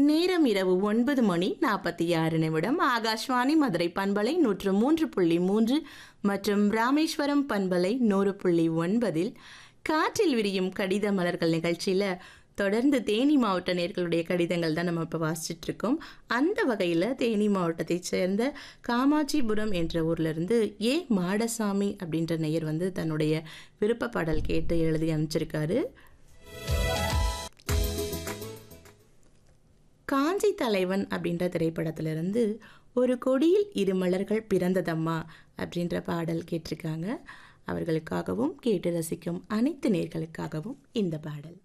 நேரம் இரவு ஒன்பது மணி நாற்பத்தி ஆறு நிமிடம் ஆகாஷ்வாணி மதுரை பண்பலை நூற்று மூன்று புள்ளி மூன்று மற்றும் ராமேஸ்வரம் பண்பலை நூறு புள்ளி ஒன்பதில் காற்றில் விரியும் கடித மலர்கள் நிகழ்ச்சியில் தொடர்ந்து தேனி மாவட்ட நேர்களுடைய கடிதங்கள் தான் நம்ம இப்போ வாசிச்சுட்டு இருக்கோம் அந்த வகையில் தேனி மாவட்டத்தைச் சேர்ந்த காமாட்சிபுரம் என்ற ஊர்லேருந்து ஏ மாடசாமி அப்படின்ற நேயர் வந்து தன்னுடைய விருப்ப பாடல் கேட்டு எழுதி அமைச்சிருக்காரு காஞ்சி தலைவன் அப்படின்ற திரைப்படத்திலிருந்து ஒரு கொடியில் இரு மலர்கள் பிறந்ததம்மா அப்படின்ற பாடல் கேட்டிருக்காங்க அவர்களுக்காகவும் கேட்டு ரசிக்கும் அனைத்து நேர்களுக்காகவும் இந்த பாடல்